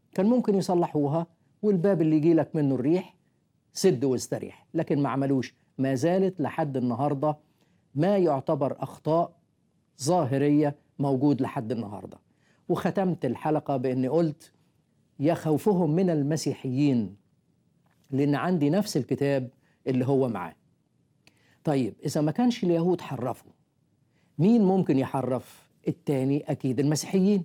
كان ممكن يصلحوها والباب اللي يجي لك منه الريح سد واستريح لكن ما عملوش ما زالت لحد النهارده ما يعتبر اخطاء ظاهريه موجود لحد النهارده وختمت الحلقه باني قلت يا خوفهم من المسيحيين لان عندي نفس الكتاب اللي هو معاه طيب اذا ما كانش اليهود حرفوا مين ممكن يحرف التاني اكيد المسيحيين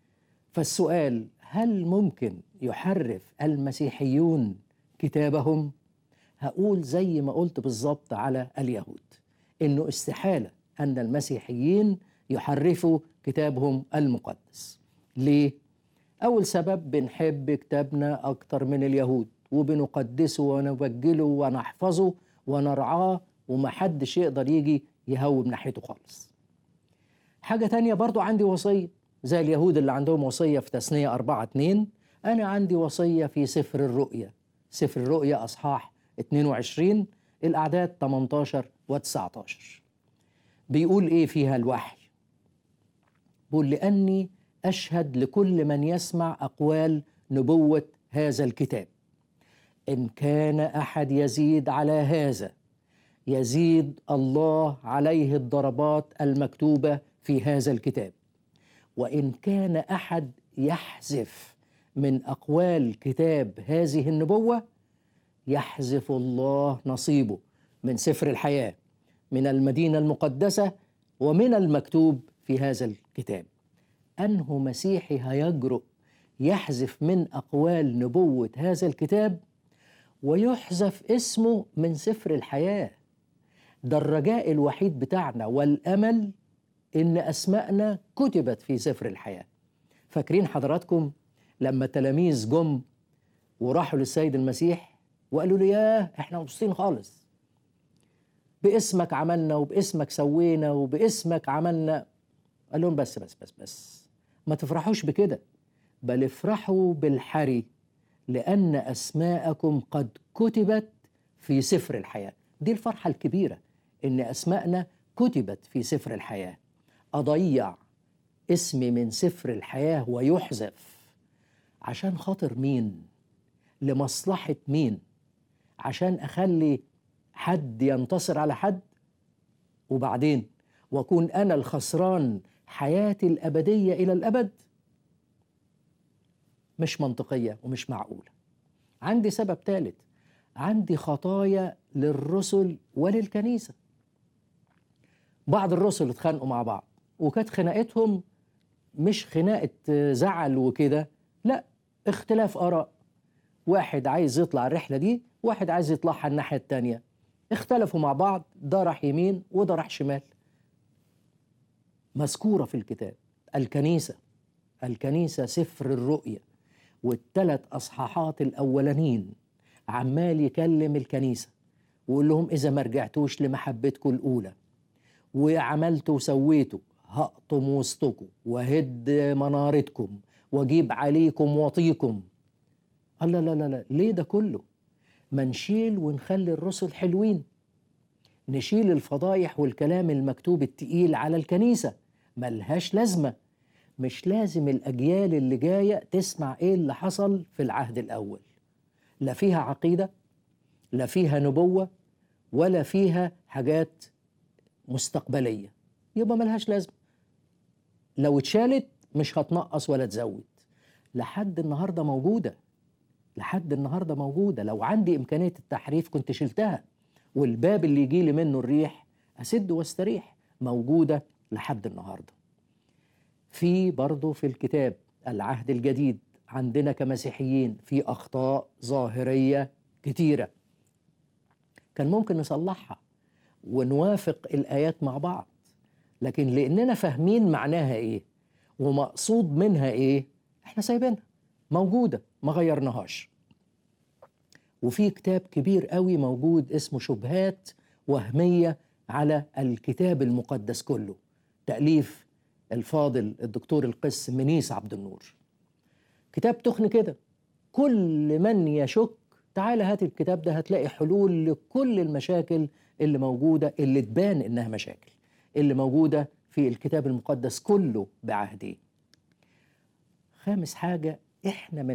فالسؤال هل ممكن يحرف المسيحيون كتابهم هقول زي ما قلت بالظبط على اليهود انه استحاله ان المسيحيين يحرفوا كتابهم المقدس ليه اول سبب بنحب كتابنا اكتر من اليهود وبنقدسه ونبجله ونحفظه ونرعاه ومحدش يقدر يجي يهوب ناحيته خالص حاجة تانية برضو عندي وصية زي اليهود اللي عندهم وصية في تثنية أربعة اتنين أنا عندي وصية في سفر الرؤيا سفر الرؤيا أصحاح 22 الأعداد 18 و 19 بيقول إيه فيها الوحي بيقول لأني أشهد لكل من يسمع أقوال نبوة هذا الكتاب إن كان أحد يزيد على هذا يزيد الله عليه الضربات المكتوبة في هذا الكتاب وإن كان أحد يحذف من أقوال كتاب هذه النبوة يحذف الله نصيبه من سفر الحياة من المدينة المقدسة ومن المكتوب في هذا الكتاب أنه مسيحي هيجرؤ يحذف من أقوال نبوة هذا الكتاب ويحذف اسمه من سفر الحياة ده الرجاء الوحيد بتاعنا والأمل إن أسماءنا كتبت في سفر الحياة فاكرين حضراتكم لما تلاميذ جم وراحوا للسيد المسيح وقالوا له ياه احنا مبسوطين خالص باسمك عملنا وباسمك سوينا وباسمك عملنا قال لهم بس بس بس بس ما تفرحوش بكده بل افرحوا بالحري لأن أسماءكم قد كتبت في سفر الحياة دي الفرحة الكبيرة إن أسماءنا كتبت في سفر الحياة أضيع اسمي من سفر الحياة ويحذف عشان خاطر مين لمصلحة مين عشان أخلي حد ينتصر على حد وبعدين وأكون أنا الخسران حياتي الأبدية إلى الأبد مش منطقية ومش معقولة عندي سبب ثالث عندي خطايا للرسل وللكنيسة بعض الرسل اتخانقوا مع بعض وكانت خناقتهم مش خناقة زعل وكده لا اختلاف آراء واحد عايز يطلع الرحلة دي واحد عايز يطلعها الناحية التانية اختلفوا مع بعض ده راح يمين وده راح شمال مذكورة في الكتاب الكنيسة الكنيسة سفر الرؤية والثلاث أصحاحات الأولانيين عمال يكلم الكنيسة ويقول لهم إذا ما رجعتوش لمحبتكم الأولى وعملتوا وسويتوا هقطم وسطكم وهد منارتكم واجيب عليكم وطيكم قال لا لا لا لا ليه ده كله ما نشيل ونخلي الرسل حلوين نشيل الفضايح والكلام المكتوب التقيل على الكنيسة ملهاش لازمة مش لازم الأجيال اللي جاية تسمع إيه اللي حصل في العهد الأول لا فيها عقيدة لا فيها نبوة ولا فيها حاجات مستقبلية يبقى ملهاش لازمة لو اتشالت مش هتنقص ولا تزود لحد النهاردة موجودة لحد النهاردة موجودة لو عندي إمكانية التحريف كنت شلتها والباب اللي يجي لي منه الريح أسد واستريح موجودة لحد النهاردة في برضه في الكتاب العهد الجديد عندنا كمسيحيين في أخطاء ظاهرية كتيرة كان ممكن نصلحها ونوافق الآيات مع بعض لكن لأننا فاهمين معناها إيه ومقصود منها إيه إحنا سايبينها موجودة ما غيرناهاش وفي كتاب كبير قوي موجود اسمه شبهات وهمية على الكتاب المقدس كله تأليف الفاضل الدكتور القس منيس عبد النور كتاب تخن كده كل من يشك تعال هات الكتاب ده هتلاقي حلول لكل المشاكل اللي موجودة اللي تبان إنها مشاكل اللي موجودة في الكتاب المقدس كله بعهده خامس حاجة إحنا من